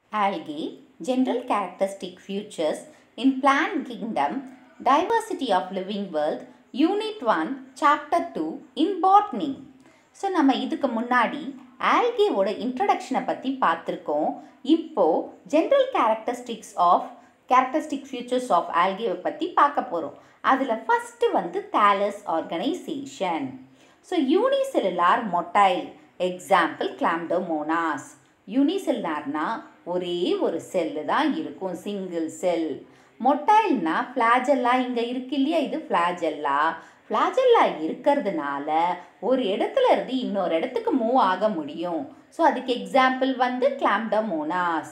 Algae, general characteristic features in plant kingdom, diversity of living world, unit 1, chapter 2 in botany. So நம்ம இதுக்கு முன்னாடி ஆல்கேவோட இன்ட்ரடக்ஷனை பற்றி பார்த்துருக்கோம் இப்போது general characteristics of characteristic features of ஆல்கேவை பற்றி பார்க்க போகிறோம் அதில் ஃபஸ்ட்டு வந்து thallus organisation so unicellular motile example Chlamydomonas யூனிசெல்லார்னா ஒரே ஒரு செல்லு தான் இருக்கும் சிங்கிள் செல் மொட்டைல்னா ஃப்ளாஜெல்லா இங்கே இருக்கு இல்லையா இது ஃப்ளாஜெல்லா ஃப்ளாஜெல்லா இருக்கிறதுனால ஒரு இடத்துல இருந்து இன்னொரு இடத்துக்கு மூவ் ஆக முடியும் ஸோ அதுக்கு எக்ஸாம்பிள் வந்து Chlamydomonas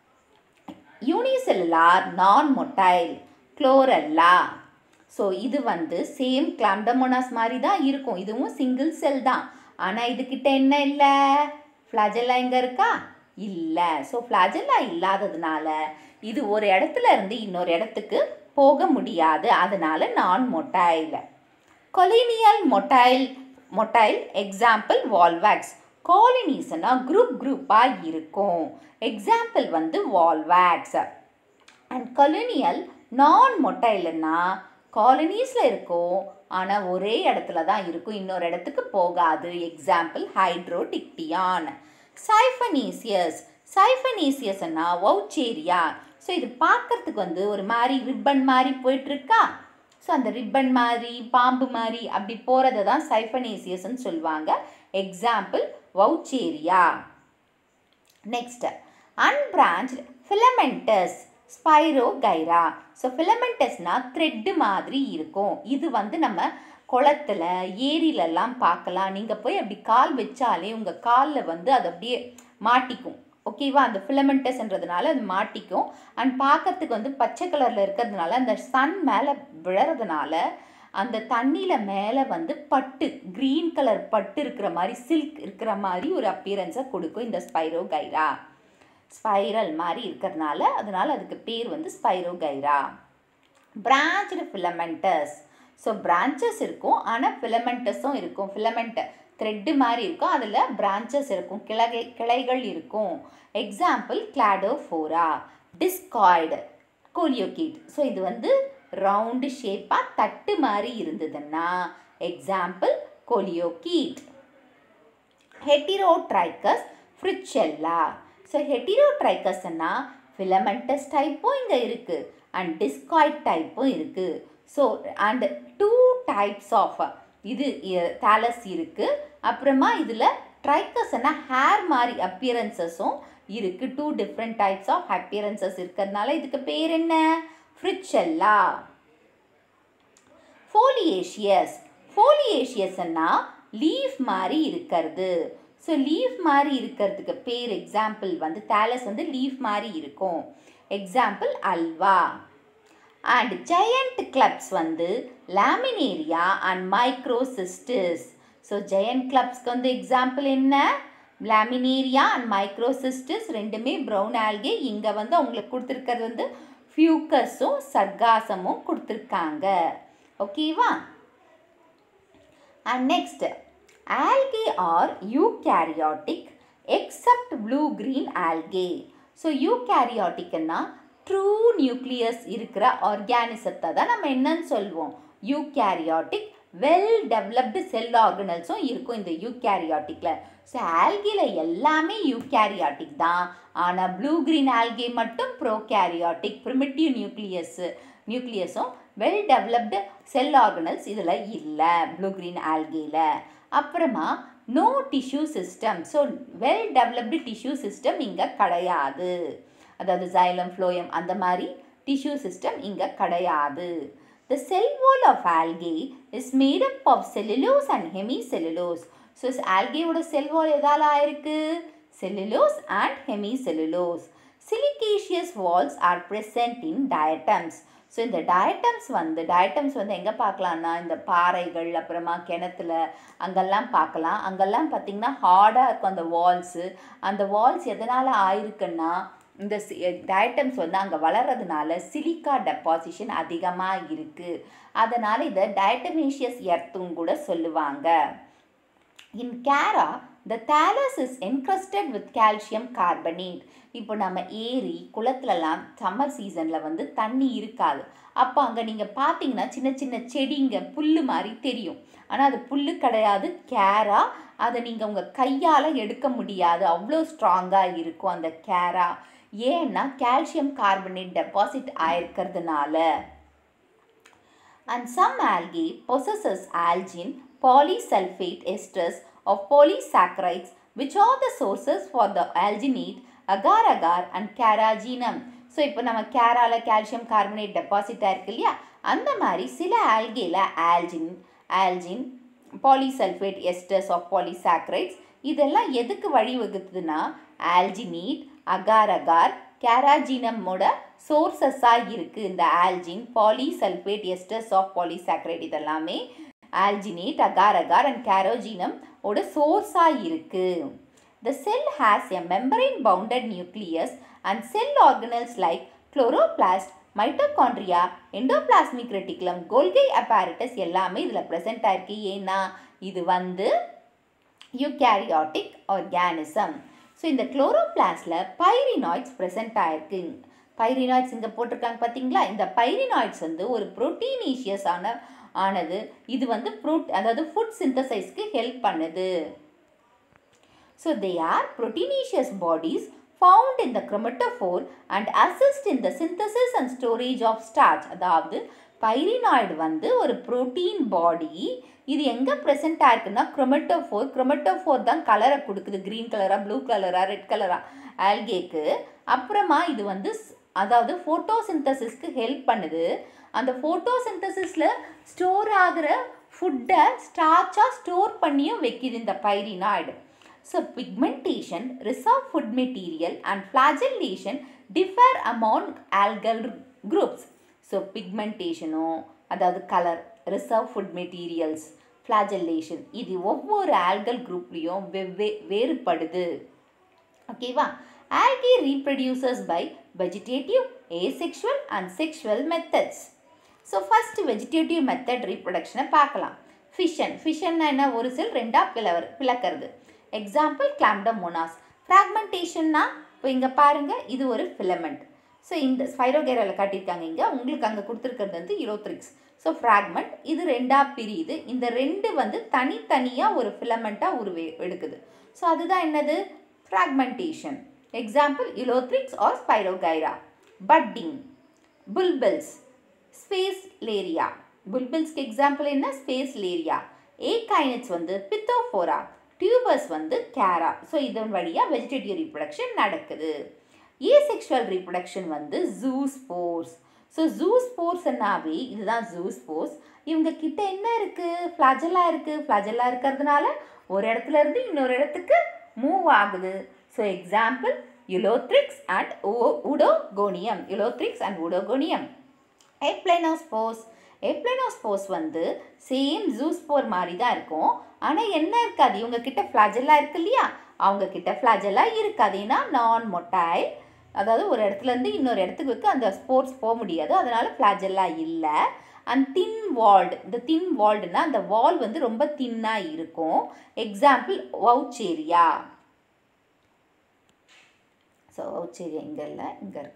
unicellular non motile Chlorella so இது வந்து சேம் கிளாம்டமோனாஸ் மாதிரி தான் இருக்கும் இதுவும் சிங்கிள் செல் தான் ஆனால் இதுக்கிட்ட என்ன இல்லை ஃப்ளாஜெல்லா எங்கே இருக்கா இல்லை ஸோ ஃப்ளாஜெல்லா இல்லாததுனால இது ஒரு இடத்துல இருந்து இன்னொரு இடத்துக்கு போக முடியாது அதனால non motile colonial motile motile example Volvox காலனிஸ்னா குரூப் குரூப்பாக இருக்கும் எக்ஸாம்பிள் வந்து வால்வாக்ஸ் அண்ட் கொலினியல் நான் மொட்டைல்னா காலனிஸில் இருக்கும் ஆனால் ஒரே இடத்துல தான் இருக்கும் இன்னொரு இடத்துக்கு போகாது எக்ஸாம்பிள் ஹைட்ரோடிக்டியான் சைஃபனீசியஸ் சைஃபனீசியஸ்னா வவுச்சேரியா ஸோ இது பார்க்கறதுக்கு வந்து ஒரு மாதிரி ரிப்பன் மாதிரி போயிட்டுருக்கா ஸோ அந்த ரிப்பன் மாதிரி பாம்பு மாதிரி அப்படி போகிறத தான் சைஃபனேசியஸ்ன்னு சொல்லுவாங்க example Vaucheria next unbranched filamentous Spirogyra so ஃபிலமெண்டஸ்னால் த்ரெட்டு மாதிரி இருக்கும் இது வந்து நம்ம குளத்துல ஏரியிலலாம் பார்க்கலாம் நீங்கள் போய் அப்படி கால் வச்சாலே உங்கள் காலில் வந்து அது அப்படியே மாட்டிக்கும் ஓகேவா அந்த ஃபிலமெண்டஸ்ன்றதுனால அது மாட்டிக்கும் அண்ட் பார்க்கறதுக்கு வந்து பச்சை கலரில் இருக்கிறதுனால அந்த சன் மேலே விழறதுனால அந்த தண்ணியில் மேலே வந்து பட்டு க்ரீன் கலர் பட்டு இருக்கிற மாதிரி சில்க் இருக்கிற மாதிரி ஒரு அப்பியரன்ஸை கொடுக்கும் இந்த ஸ்பைரோகைரா ஸ்பைரல் மாதிரி இருக்கிறதுனால அதனால் அதுக்கு பேர் வந்து Spirogyra branched filamentous so branches இருக்கும் ஆனால் ஃபிலமெண்டஸும் இருக்கும் ஃபிலமெண்ட் த்ரெட்டு மாதிரி இருக்கும் அதில் பிரான்ச்சஸ் இருக்கும் கிளை கிளைகள் இருக்கும் example Cladophora discoid Coleochaete so இது வந்து ரவுண்டு ஷேப்பாக தட்டு மாதிரி இருந்ததுன்னா example Coleochaete heterotrichous Fritschiella so ஹெட்டிரோட்ரைக்கஸ்னா ஃபிலமெண்டஸ் டைப்பும் இங்கே இருக்குது அண்ட் டிஸ்காய்ட் டைப்பும் இருக்குது so and two types of இது தாலஸ் இருக்குது அப்புறமா இதில் ட்ரைக்கஸ்னா ஹேர் மாதிரி அப்பியரன்சஸும் இருக்குது two different types of appearances இருக்கிறதுனால இதுக்கு பேர் என்ன ஃப்ரிச்செல்லா ஃபோலியேஷியஸ் ஃபோலியேஷியஸ்னா லீஃப் மாதிரி இருக்கிறது ஸோ லீஃப் மாதிரி இருக்கிறதுக்கு பேர் எக்ஸாம்பிள் வந்து தாலஸ் வந்து லீஃப் மாதிரி இருக்கும் example Ulva and giant kelps வந்து Laminaria and Microcystis so giant கிளப்ஸ்க்கு வந்து எக்ஸாம்பிள் என்ன லாமினேரியா அண்ட் மைக்ரோசிஸ்டிஸ் ரெண்டுமே ப்ரௌன் ஆல்கே இங்கே வந்து அவங்களுக்கு கொடுத்துருக்கிறது வந்து ஃபியூக்கஸும் சர்காசமும் கொடுத்துருக்காங்க ஓகேவா and next algae are eukaryotic except blue green algae so யூகேரியாட்டிக்னா ட்ரூ நியூக்ளியஸ் இருக்கிற ஆர்கானிசத்தை தான் நம்ம என்னன்னு சொல்லுவோம் யூகேரியாட்டிக் வெல் டெவலப்டு செல் ஆர்கனல்ஸும் இருக்கும் இந்த யூகேரியாட்டிக்கில் ஸோ ஆல்கியில் எல்லாமே யூகேரியாட்டிக் தான் ஆனால் ப்ளூ க்ரீன் ஆல்கே மட்டும் ப்ரோகேரியாட்டிக் ப்ரிமிட்டிவ் நியூக்ளியஸ் நியூக்ளியஸும் வெல் டெவலப்டு செல் ஆர்கனல்ஸ் இதில் இல்லை ப்ளூ க்ரீன் ஆல்கேயில் அப்புறமா no tissue system so well developed tissue system இங்கே கிடையாது அதாவது ஜைலம் ஃப்ளோயம் அந்த மாதிரி டிஷ்யூ சிஸ்டம் இங்கே கிடையாது the cell wall of algae is made up of cellulose and hemicellulose so ஆல்கேவோட செல் வால் எதால் ஆயிருக்கு cellulose and hemicellulose siliceous walls are present in diatoms so இந்த diatoms வந்து diatoms வந்து எங்கே பார்க்கலான்னா இந்த பாறைகள் அப்புறமா கிணத்துல அங்கெல்லாம் பார்க்கலாம் அங்கெல்லாம் பார்த்திங்கன்னா ஹார்டாக இருக்கும் அந்த வால்ஸு அந்த வால்ஸ் எதனால் ஆயிருக்குன்னா இந்த டயட்டம்ஸ் வந்து அங்கே வளர்கிறதுனால சிலிக்கா டெபாசிஷன் அதிகமாக இருக்குது அதனால் இதை டயட்டமேஷியஸ் எர்த்தும் கூட சொல்லுவாங்க in Chara the thallus is encrusted with calcium carbonate இப்போ நம்ம ஏரி குளத்துலலாம் சம்மர் சீசனில் வந்து தண்ணி இருக்காது அப்போ அங்கே நீங்கள் பார்த்தீங்கன்னா சின்ன சின்ன செடிங்க புல் மாதிரி தெரியும் ஆனால் அது புல் கிடையாது கேரா அதை நீங்கள் உங்கள் கையால் எடுக்க முடியாது அவ்வளோ ஸ்ட்ராங்காக இருக்கும் அந்த கேரா ஏன்னா கால்சியம் கார்பனேட் டெபாசிட் ஆயிருக்கிறதுனால and some algae possesses algin polysulfate esters of polysaccharides which are the sources for the alginate agar agar and carrageenum so இப்போ நம்ம கேரால கால்சியம் கார்பனேட் டெபாசிட் ஆயிருக்கு இல்லையா அந்த மாதிரி சில ஆல்கேல ஆல்ஜின் ஆல்ஜின் பாலிசல்ஃபேட் எஸ்டர்ஸ் ஆஃப் பாலிசாக்ரைட்ஸ் இதெல்லாம் எதுக்கு வழிவகுத்துதுன்னா ஆல்ஜினீட் அகார் அகார் கேராஜினமோட சோர்சஸாக இருக்குது இந்த algin polysulphate esters of polysaccharide இதெல்லாமே alginate agar agar and carrageenan ஓட சோர்ஸாக இருக்குது The cell has a membrane bounded nucleus and cell organelles like chloroplast, mitochondria, endoplasmic reticulum, Golgi apparatus எல்லாமே இதில் present ஆயிருக்கு ஏன்னா இது வந்து யூகேரியாட்டிக் ஆர்கானிசம் ஸோ இந்த குளோரோபிளாஸ்டில் பைரினாய்ட்ஸ் ப்ரெசென்ட் ஆயிருக்கு பைரினாய்ட்ஸ் இங்கே போட்டிருக்காங்க பார்த்தீங்களா இந்த பைரினாய்ட்ஸ் வந்து ஒரு ப்ரோட்டீனீஷியஸ் ஆன ஆனது இது வந்து ப்ரோட் அதாவது ஃபுட் சிந்தசைஸ்க்கு ஹெல்ப் பண்ணுது so they are proteinaceous bodies found in the chromatophore and assist in the synthesis and storage of starch அதாவது பைரினாய்டு வந்து ஒரு புரோட்டீன் பாடி இது எங்கே ப்ரெசென்ட் ஆயிருக்குன்னா குரோமட்டோஃபோர் குரோமட்டோஃபோர் தான் கலரை கொடுக்குது க்ரீன் கலராக ப்ளூ கலராக ரெட் கலராக ஆல்கேக்கு அப்புறமா இது வந்து ஸ்- அதாவது ஃபோட்டோசிந்தசிஸ்க்கு ஹெல்ப் பண்ணுது அந்த ஃபோட்டோசிந்தசிஸில் ஸ்டோர் ஆகிற ஃபுட்டை ஸ்டார்ச்சாக ஸ்டோர் பண்ணியும் வைக்கிது இந்த pyrenoid so pigmentation reserve food material and flagellation differ among algal groups so பிக்மெண்டேஷனும் அதாவது colour reserve food materials flagellation இது ஒவ்வொரு ஆல்கல் குரூப்லேயும் வெவ்வே வேறுபடுது ஓகேவா algae reproduces by vegetative asexual and sexual methods so first vegetative method ரீப்ரொடக்ஷனை பார்க்கலாம் fission ஃபிஷன்னா என்ன ஒரு செல் ரெண்டாக பிளவர் பிளக்கிறது எக்ஸாம்பிள் கிளாம்டமோனாஸ் ஃப்ராக்மெண்டேஷன்னா இப்போ இங்கே பாருங்கள் இது ஒரு ஃபிலமெண்ட் ஸோ இந்த ஸ்பைரோகேராவில் காட்டியிருக்காங்க இங்கே உங்களுக்கு அங்கே கொடுத்துருக்கிறது வந்து இரோத்ரிக்ஸ் ஸோ ஃப்ராக்மெண்ட் இது ரெண்டாக பிரியுது இந்த ரெண்டு வந்து தனித்தனியாக ஒரு ஃபிலமெண்ட்டாக உருவே எடுக்குது ஸோ அதுதான் என்னது fragmentation example Ulothrix or Spirogyra budding bulbils Sphacelaria புல்பில்ஸ்க்கு எக்ஸாம்பிள் என்ன ஸ்பேஸ் லேரியா ஏகைனட்ஸ் வந்து பித்தோஃபோரா டியூபர்ஸ் வந்து கேரா ஸோ இதன் வழியாக வெஜிடேட்டிவ் ரீப்ரொடக்ஷன் நடக்குது ஏசெக்ஷுவல் ரீப்ரொடக்ஷன் வந்து ஜூஸ்போர்ஸ் ஸோ ஜூஸ்போர்ஸ்னாவே இதுதான் ஜூஸ்போர்ஸ் இவங்க கிட்ட என்ன இருக்குது ஃப்ளாஜெல்லா இருக்குது ஃப்ளாஜெல்லா இருக்கிறதுனால ஒரு இடத்துல இருந்து இன்னொரு இடத்துக்கு மூவ் ஆகுது so example Ulothrix and Oedogonium Ulothrix and Oedogonium aplanospores aplanospores வந்து சேம் ஜூஸ்போர் மாதிரி தான் இருக்கும் ஆனால் என்ன இருக்காது இவங்க கிட்ட ஃப்ளாஜெல்லா இருக்கு இல்லையா அவங்க கிட்ட ஃப்ளாஜெல்லா இருக்காது ஏன்னா நான் மொட்டைல் அதாவது ஒரு இடத்துல இருந்து இன்னொரு இடத்துக்கு வைக்க அந்த ஸ்போர்ட்ஸ் போக முடியாது அதனால ஃப்ளாஜெல்லா இல்லை அண்ட் தின் வால்டு இந்த தின் வால்டுனா அந்த வால் வந்து ரொம்ப தின்னாக இருக்கும் எக்ஸாம்பிள் வவுச்சேரியா ஸோ வவுச்சேரியா இங்கே இல்லை இங்கே இருக்கு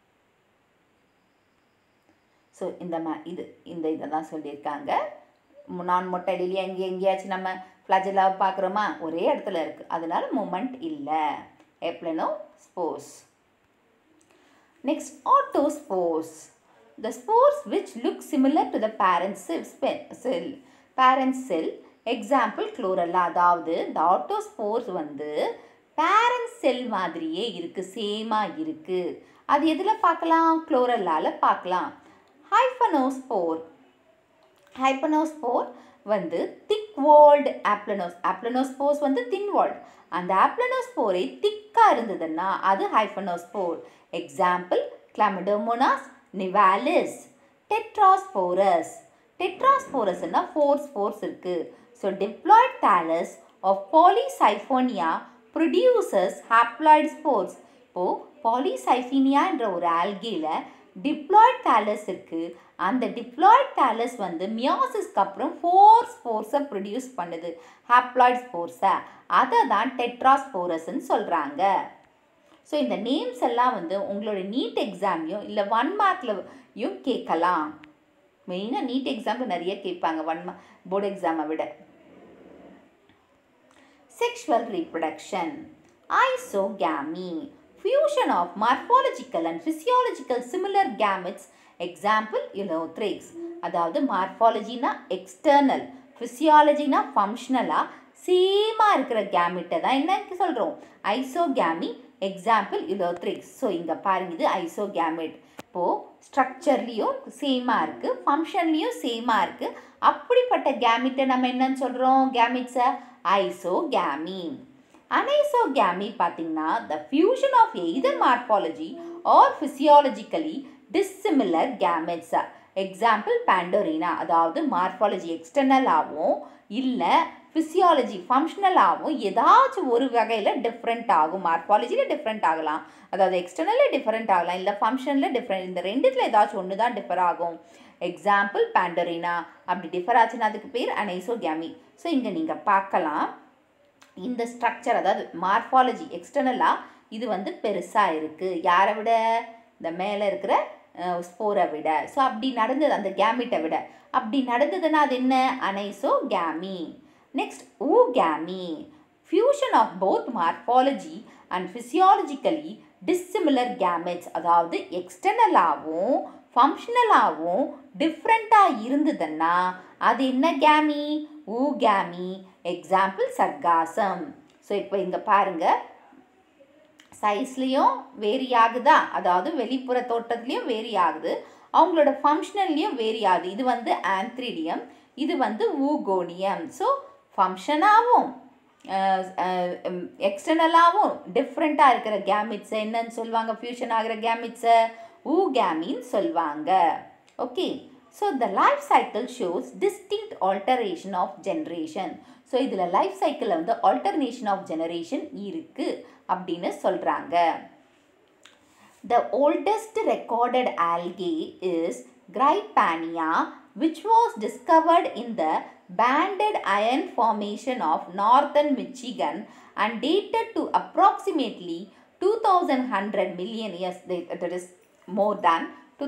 ஸோ இந்த மா இது இந்த இதை தான் சொல்லியிருக்காங்க நான் மொட்டையிலேயே எங்கே எங்கேயாச்சும் நம்ம ஃப்ளஜலாவை பார்க்குறோமா ஒரே இடத்துல இருக்குது அதனால மூமெண்ட் இல்லை aplanospores next autospores the spores which look similar to the parent cell, spe- cell parent cell example Chlorella அதாவது இந்த ஆட்டோஸ்போர்ஸ் வந்து பேரண்ட் செல் மாதிரியே இருக்குது சேமாக இருக்குது அது எதில் பார்க்கலாம் குளோரல்லால பார்க்கலாம் ஹைஃபனோஸ்போர் ஹைப்பனோஸ்போர் வந்து திக் வால்டு ஆப்ளனோஸ் ஆப்ளனோஸ்போர்ஸ் வந்து தின் வால்டு அந்த ஆப்ளனோஸ்போரை திக்காக இருந்ததுன்னா அது hypnospore example Chlamydomonas nivalis tetraspores டெட்ராஸ்போரஸ்னா ஃபோர் ஸ்போர்ஸ் இருக்குது so diploid thallus of Polysiphonia produces haploid spores இப்போது பாலிசைஃபீனியா என்ற ஒரு ஆல்கேல டிப்ளாய்ட் தாலஸ் இருக்குது அந்த டிப்ளாய்ட் தாலஸ் வந்து மியாசிஸ்க்கு அப்புறம் ஃபோர் ஸ்போர்ஸை ப்ரொடியூஸ் பண்ணுது ஹாப்ளாய்ட் ஸ்போர்ஸை அதை தான் டெட்ராஸ்போரஸ்ன்னு சொல்கிறாங்க ஸோ இந்த நேம்ஸ் எல்லாம் வந்து உங்களோட நீட் எக்ஸாம்லையும் இல்லை ஒன் மார்க்லையும் கேட்கலாம் மெயினாக நீட் எக்ஸாமில் நிறைய கேட்பாங்க ஒன் மா போர்டு எக்ஸாமை விட sexual reproduction isogamy fusion of morphological and physiological similar gametes example Ulothrix அதாவது மார்ஃபாலஜினா எக்ஸ்டர்னல் ஃபிசியாலஜினா ஃபங்க்ஷனலாக சேமாக இருக்கிற கேமிட்டை தான் என்ன சொல்கிறோம் ஐசோகேமி எக்ஸாம்பிள் யூலோத்ரிக்ஸ் ஸோ இங்கே பாருங்க இது ஐசோகேமிட் இப்போது ஸ்ட்ரக்சர்லேயும் சேமாக இருக்குது ஃபங்க்ஷன்லேயும் சேமாக இருக்குது அப்படிப்பட்ட கேமிட்டை நம்ம என்னன்னு சொல்கிறோம் கேமிட்ஸை ஐசோகேமி அனைசோகேமி பார்த்தீங்கன்னா the fusion of either morphology or physiologically dissimilar gametes example Pandorina அதாவது மார்ஃபாலஜி எக்ஸ்டர்னலாகவும் இல்லை ஃபிசியாலஜி ஃபங்க்ஷனலாகவும் ஏதாச்சும் ஒரு வகையில் டிஃப்ரெண்ட் ஆகும் மார்ஃபாலஜியில் டிஃப்ரெண்ட் ஆகலாம் அதாவது எக்ஸ்டர்னலில் டிஃப்ரெண்ட் ஆகலாம் இல்லை ஃபங்க்ஷனில் டிஃப்ரெண்ட் இந்த ரெண்டுத்தில் ஏதாச்சும் ஒன்று தான் டிஃபர் ஆகும் எக்ஸாம்பிள் பேண்டோரினா அப்படி டிஃபர் ஆச்சுன்னா அதுக்கு பேர் அனைசோகேமி ஸோ இங்கே நீங்கள் பார்க்கலாம் இந்த ஸ்ட்ரக்சர் அதாவது மார்ஃபாலஜி எக்ஸ்டர்னலாக இது வந்து பெருசாக இருக்குது யாரை விட இந்த மேலே இருக்கிற ஸ்போரை விட ஸோ அப்படி நடந்தது அந்த கேமிட்டை விட அப்படி நடந்ததுன்னா அது என்ன anisogamy next oogamy fusion of both morphology and physiologically dissimilar gametes அதாவது எக்ஸ்டர்னலாகவும் ஃபங்க்ஷனலாகவும் டிஃப்ரெண்ட்டாக இருந்ததுன்னா அது என்ன gamy oogamy example Sargassum so இப்போ இங்கே பாருங்கள் சைஸ்லேயும் வேரி ஆகுதா அதாவது வெளிப்புற தோட்டத்துலேயும் வேரி ஆகுது அவங்களோட ஃபங்க்ஷனல்லையும் வேரி ஆகுது இது வந்து ஆந்த்ரிடியம் இது வந்து ஊகோனியம் ஸோ ஃபங்க்ஷனாகவும் எக்ஸ்டர்னலாகவும் டிஃப்ரெண்ட்டாக இருக்கிற கேமிட்ஸை என்னன்னு சொல்லுவாங்க ஃபியூஷன் ஆகிற கேமிட்ஸை ஊ கேமின்னு சொல்லுவாங்க okay so the life cycle shows distinct alteration of generation so இதில் லைஃப் சைக்கிளில் வந்து ஆல்டர்னேஷன் ஆஃப் ஜெனரேஷன் இருக்குது அப்படின்னு சொல்கிறாங்க the oldest recorded algae is Grypania which was discovered in the banded iron formation of northern Michigan and dated to approximately 2100 million years that is more than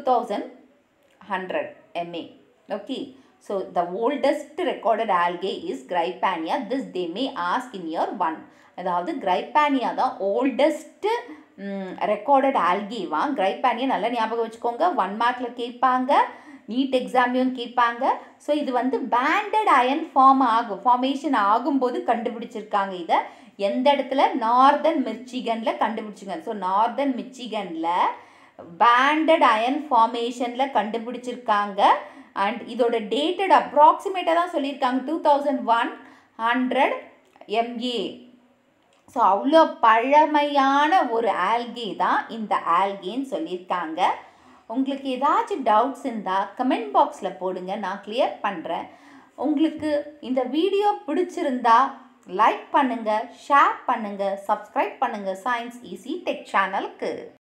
2100 MA okay so the oldest recorded algae is Grypania this they may ask in year 1 அதாவது கிரைபானியா தான் oldest recorded ஆல்கேவா கிரைபானியா நல்லா ஞாபகம் வச்சுக்கோங்க one மார்க்கில் கேட்பாங்க NEET எக்ஸாம்லையும் கேட்பாங்க so இது வந்து பேண்டட் அயன் ஃபார்ம் ஆகும் ஃபார்மேஷன் ஆகும்போது கண்டுபிடிச்சிருக்காங்க இதை எந்த இடத்துல நார்தன் மிர்ச்சிகனில் கண்டுபிடிச்சிங்க ஸோ நார்தன் மிச்சிகனில் பேண்டட் அயன் ஃபார்மேஷனில் கண்டுபிடிச்சிருக்காங்க அண்ட் இதோட டேட்டட் அப்ராக்சிமேட்டாக தான் சொல்லியிருக்காங்க two thousand one hundred MA so அவ்வளோ பழமையான ஒரு ஆல்கே தான் இந்த ஆல்கேன்னு சொல்லியிருக்காங்க உங்களுக்கு ஏதாச்சும் டவுட்ஸ் இருந்தால் கமெண்ட் பாக்ஸில் போடுங்க நான் கிளியர் பண்ணுறேன் உங்களுக்கு இந்த வீடியோ பிடிச்சிருந்தா லைக் பண்ணுங்கள் ஷேர் பண்ணுங்கள் சப்ஸ்கிரைப் பண்ணுங்கள் சயின்ஸ் ஈஸி டெக் சேனலுக்கு